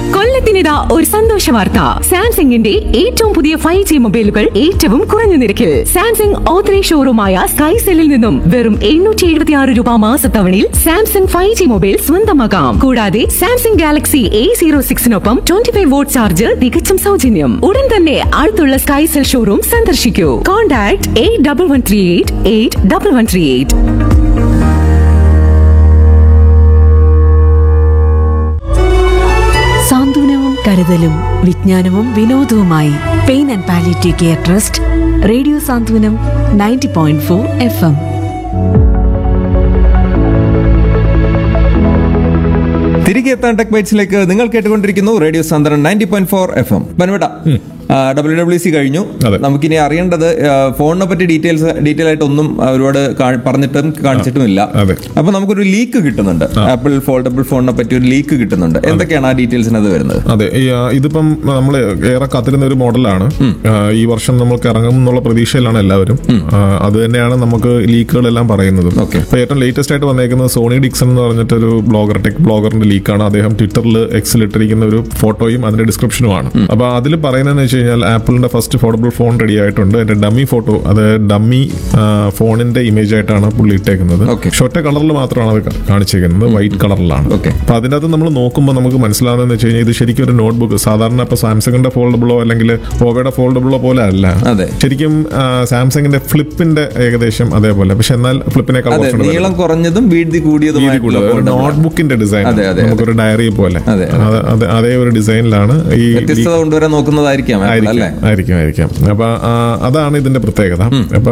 കൊല്ലത്തിനിതാ ഒരു സന്തോഷ വാർത്ത സാംസങ്ങിന്റെ ഏറ്റവും പുതിയ ഫൈവ് ജി മൊബൈലുകൾ ഏറ്റവും കുറഞ്ഞ നിരക്കിൽ സാംസങ് ഓത്തറൈസ് ഷോറൂമായ സ്കൈ സെല്ലിൽ നിന്നും വെറും എണ്ണൂറ്റി എഴുപത്തി ആറ് രൂപ മാസത്തവണയിൽ സാംസങ് ഫൈവ് ജി മൊബൈൽ സ്വന്തമാക്കാം കൂടാതെ സാംസങ് ഗാലക്സി എ സീറോ സിക്സിനൊപ്പം ട്വന്റി ഫൈവ് വോട്ട് ചാർജ് തികച്ചും സൗജന്യം ഉടൻ തന്നെ അടുത്തുള്ള സ്കൈ സെൽ ഷോറൂം സന്ദർശിക്കൂ contact eight double one three eight eight double one three eight സാന്ത്വനവും കരുതലും വിജ്ഞാനവും വിനോദവുമായി pain and palliative care trust radio Santhwanam ninety point four F M തിരികെ എത്താൻ ടെക് ബൈറ്റ്സിലേക്ക് നിങ്ങൾ കേട്ടുകൊണ്ടിരിക്കുന്നു radio Santhwanam ninety point four F M പനവിട W W C കഴിഞ്ഞു അതെ. നമുക്കിനി അറിയേണ്ടത് ആ, ഫോണിനെ പറ്റി ഡീറ്റെയിൽസ് ഡീറ്റെയിൽ ആയിട്ട് ഒന്നും ഒരുപാട് കാ- പറഞ്ഞിട്ടും കാണിച്ചിട്ടും ഇല്ല അതെ. അപ്പൊ നമുക്കൊരു ലീക്ക് കിട്ടുന്നുണ്ട് ആപ്പിൾ ഫോൾഡബിൾ ഫോണിനെ പറ്റി ഒരു ലീക്ക് കിട്ടുന്നുണ്ട് എന്തൊക്കെയാണ് ആ ഡീറ്റെയിൽസിനത് വരുന്നത് അതെ ഈ, ആ, ഇതിപ്പം നമ്മൾ ഏറെ കാത്തിരുന്ന ഒരു മോഡലാണ് ആ, ഈ വർഷം നമുക്ക് ഇറങ്ങും എന്നുള്ള പ്രതീക്ഷയിലാണ് എല്ലാവരും ആ, അത് തന്നെയാണ് നമുക്ക് ലീക്കുകളെല്ലാം പറയുന്നത് Okay. ഇപ്പൊ ഏറ്റവും ലേറ്റസ്റ്റ് ആയിട്ട് വന്നേക്കുന്നത് സോണി ഡിക്സൺ എന്ന് പറഞ്ഞിട്ടൊരു ബ്ലോഗർ ടെക് ബ്ലോഗറിന്റെ ലീക്കാണ് അദ്ദേഹം ട്വിറ്ററിൽ എക്സിൽ ഇട്ടിരിക്കുന്ന ഒരു ഫോട്ടോയും അതിന്റെ ഡിസ്ക്രിപ്ഷനുമാണ് അപ്പൊ അതിൽ പറയുന്നതെന്ന് വെച്ച് കഴിഞ്ഞാൽ ആപ്പിളിന്റെ ഫസ്റ്റ് ഫോർഡബിൾ ഫോൺ റെഡി ആയിട്ടുണ്ട് അതിന്റെ ഡമ്മി ഫോട്ടോ അത് ഡമ്മി ഫോണിന്റെ ഇമേജ് ആയിട്ടാണ് പുള്ളി ഇട്ടേക്കുന്നത് Okay. പക്ഷെ ഒറ്റ കളറിൽ മാത്രമാണ് അത് കാ- കാണിച്ചേക്കുന്നത് വൈറ്റ് കളറിലാണ് Okay. അപ്പൊ അതിൻ്റെ അകത്ത് നമ്മൾ നോക്കുമ്പോൾ നമുക്ക് മനസ്സിലാവുന്നതെന്ന് വെച്ച് കഴിഞ്ഞാൽ ഇത് ശരിക്കും ഒരു നോട്ട്ബുക്ക് സാധാരണ ഇപ്പൊ സാംസങ്ങിന്റെ ഫോൾഡബിളോ അല്ലെങ്കിൽ ഓവയുടെ ഫോൾഡബിളോ പോലെ അല്ല അതെ. ശരിക്കും ആ, സാംസങ്ങിന്റെ ഫ്ലിപ്പിന്റെ ഏകദേശം അതേപോലെ പക്ഷെ എന്നാൽ ഫ്ലിപ്പിനേക്കാൾ അതെ കുറച്ചുകൂടെ നീളം കുറഞ്ഞതും വീതി കൂടിയതുമായിട്ടുള്ള foldable ആണ്. നോട്ട്ബുക്കിന്റെ ഡിസൈൻ അതെ, അതെ, നമുക്കൊരു ഡയറി പോലെ അതെ, അത് അത് അതേ ഒരു ഡിസൈനിലാണ് ഈ വ്യത്യസ്തത കൊണ്ടുവരാൻ നോക്കുന്നതായിരിക്കാം Apple, ആയിരിക്കും അല്ലേ ആയിരിക്കും ആയിരിക്കും അപ്പൊ ആ, അതാണ് ഇതിന്റെ പ്രത്യേകത അപ്പൊ